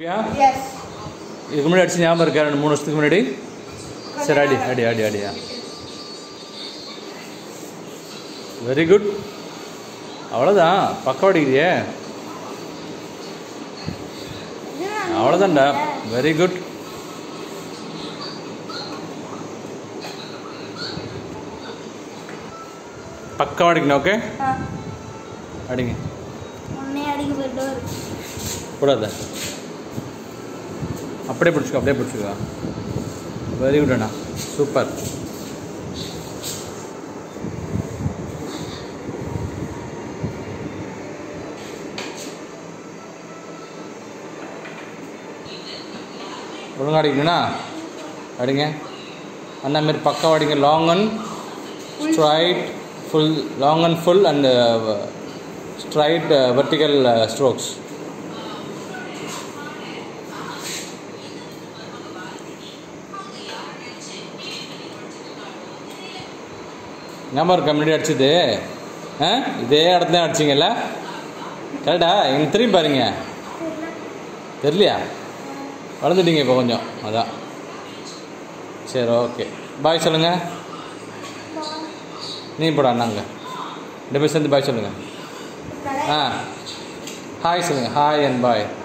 யா S இதுக்கு முன்னாடி அடிச்சு ஞாபகம் இருக்கா ரெண்டு மூணு வருஷத்துக்கு முன்னாடி சரி அடி அடி அடி அடியா வெரி குட் அவ்வளோதான் பக்கம் அடிக்கிறியே அவ்வளோதான்டா வெரி குட் பக்கம் அடிக்கணும் ஓகே அடிங்க உன்னே அடிக்க போயிட்டு வரு கூடாத அப்படியே பிடிச்சிக்கோ அப்படியே பிடிச்சிக்கோ வெரி குட் அண்ணா சூப்பர் ஒழுங்கா அடிக்கணும்னா அடிங்க அண்ணா மாரி பக்கம் அடிங்க long and straight full long and full and straight vertical strokes ஞாபகம் இருக்கா முன்னாடி அடிச்சது ஆ இதே இடத்துல அடிச்சிங்கல்ல கரெக்டா எங்க திரும்பி பாருங்க தெரியலையா வளர்ந்துட்டீங்க இப்போ கொஞ்சம் அதான் சரி ஓகே பாய் சொல்லுங்க நீ போடா அண்ணாங்க ரெண்டு பேர் சேர்ந்து பாய் சொல்லுங்க ஆ ஹாய் சொல்லுங்க ஹாய் அண்ட் பாய்